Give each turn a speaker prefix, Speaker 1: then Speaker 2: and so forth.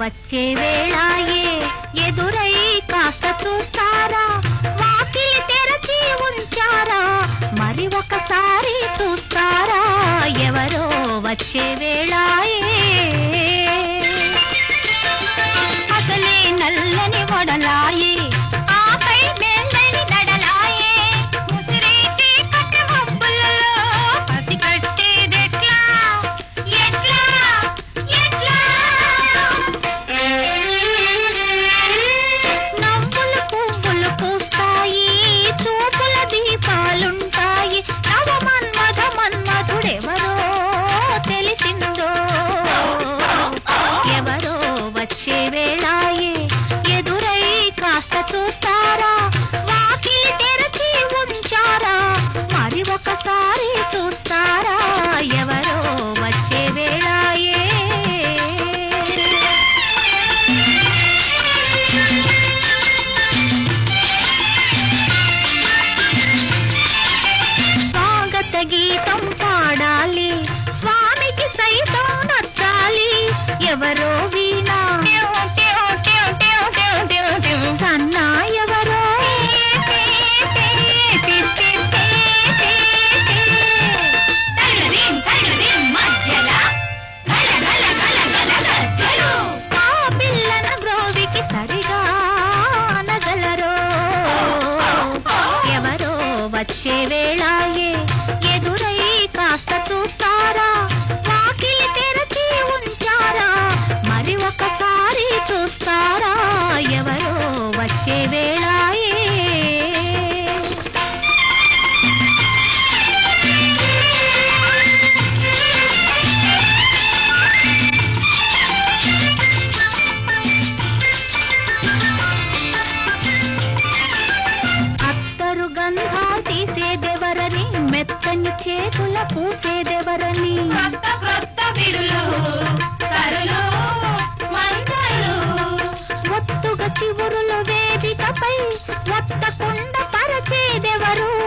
Speaker 1: వచ్చే వేళాయే ఎదురై కాస్త చూస్తారా వాకిలి తెరచి ఉంచారా మరి ఒకసారి చూస్తారా ఎవరో వచ్చే వేళాయే అసలే నల్లని వడలాయే ఆపై మెల్లని దడలాయే ముసిరే చీకటి మబ్బులలో పసిగట్టేదెట్లా ఎట్లా ఎట్లా నవ్వులు పువ్వులు పూస్తాయి చూపుల దీపాలుంటాయి నవ మన్మధ మన్మధుడెవరో తెలిసిందో ఎవరో వచ్చే వేళాయే ఎదురై కాస్త చూస్తారా వాకిలి తెరచి ఉంచారా మరి ఒకసారి చూస్తారా ఎవరో వచ్చే వేళాయే స్వాగత గీతం పాడాలి స్వామికి సైతం నచ్చాలి ఎవరో వీణా సన్నా ఎవరో ఆ పిల్లన గ్రోవికి సరిగా అనగలరో ఎవరో వచ్చే వేళాయే ఎదురై కాస్త చూస్తారా వాకిలి తెరచి ఉంచారా మరి ఒకసారి చూస్తారా ఎవరో వచ్చే వేళాయే అత్తరు గంధాలు తీసేదెవరని మెత్తని చేతుల పూసేదెవరని
Speaker 2: క్రొత్త క్రొత్త బిరులు కరులు మంత్రాలు
Speaker 1: ఒత్తుగా చివురుల వేదికపై ఒత్తకుండా పరచేదెవరు